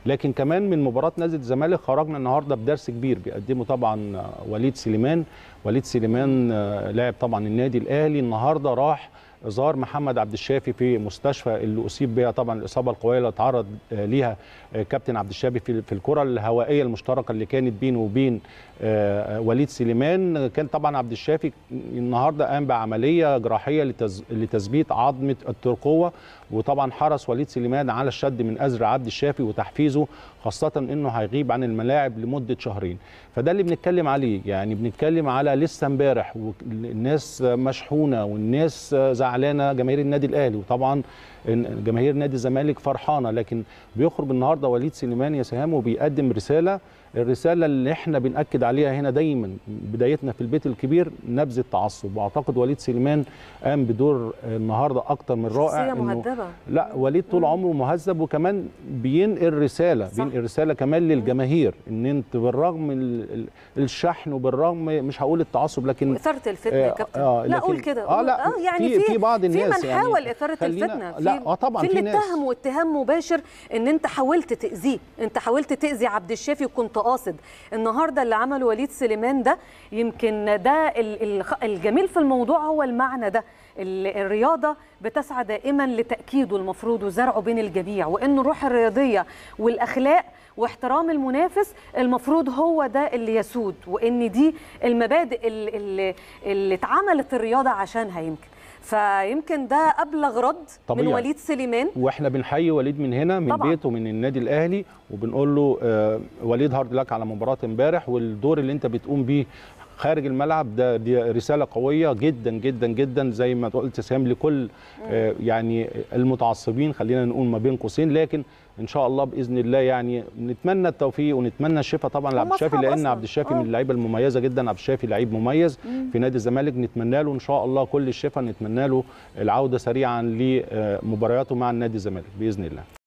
لكن كمان من مباراه نادي الزمالك خرجنا النهارده بدرس كبير بيقدمه طبعا وليد سليمان وليد سليمان آه، لاعب طبعا النادي الاهلي النهارده راح زار محمد عبد الشافي في مستشفى اللي اصيب بها طبعا الاصابه القويه اللي تعرض آه، ليها آه، كابتن عبد الشافي في في الكره الهوائيه المشتركه اللي كانت بينه وبين آه، آه، وليد سليمان كان طبعا عبد الشافي النهارده قام بعمليه جراحيه لتز- لتثبيت عظمه الترقوه وطبعا حرص وليد سليمان على الشد من ازر عبد الشافي وتحفيزه خاصه انه هيغيب عن الملاعب لمده شهرين فده اللي بنتكلم عليه يعني بنتكلم على لسه امبارح والناس مشحونه والناس زعلانه جماهير النادي الاهلي وطبعا إن جماهير نادي الزمالك فرحانه لكن بيخرج النهارده وليد سليمان يا سهام وبيقدم رساله الرساله اللي احنا بناكد عليها هنا دايما بدايتنا في البيت الكبير نبذ التعصب واعتقد وليد سليمان قام بدور النهارده اكتر من رائع شخصيه إنه مهذبه لا وليد طول عمره مهذب وكمان بينقل رساله صح. بينقل رساله كمان للجماهير ان انت بالرغم من ال- ال- الشحن وبالرغم مش هقول التعصب لكن اثاره الفتنه يا آه، كابتن آه، لا لكن- قول كده اه لا آه يعني في في في بعض في الناس من يعني حاول اثاره خلينا- الفتنه في لا اه طبعا في في اللي ناس اتهم واتهام مباشر ان انت حاولت تاذيه انت حاولت تاذي عبد الشافي وكنت قاصد النهارده اللي عمله وليد سليمان ده يمكن ده ال- ال- الجميل في الموضوع هو المعنى ده ال- الرياضه بتسعى دائما لتاكيده المفروض وزرعه بين الجميع وان الروح الرياضيه والاخلاق واحترام المنافس المفروض هو ده اللي يسود وان دي المبادئ اللي, اللي, اللي اتعملت الرياضه عشانها يمكن فيمكن ده ابلغ رد من طبيعي. وليد سليمان واحنا بنحيي وليد من هنا من طبعاً. بيته من النادي الاهلي وبنقول له آه وليد هارد لك على مباراه امبارح والدور اللي انت بتقوم بيه خارج الملعب ده دي رساله قويه جدا جدا جدا زي ما قلت سام لكل آه يعني المتعصبين خلينا نقول ما بين قوسين لكن ان شاء الله باذن الله يعني نتمنى التوفيق ونتمنى الشفاء طبعا لعبد هم الشافي أصحاب لان أصلاً. عبد الشافي آه. من اللعيبه المميزه جدا عبد الشافي لعيب مميز في نادي الزمالك نتمنى له ان شاء الله كل الشفاء نتمنى له العوده سريعا لمبارياته مع النادي الزمالك باذن الله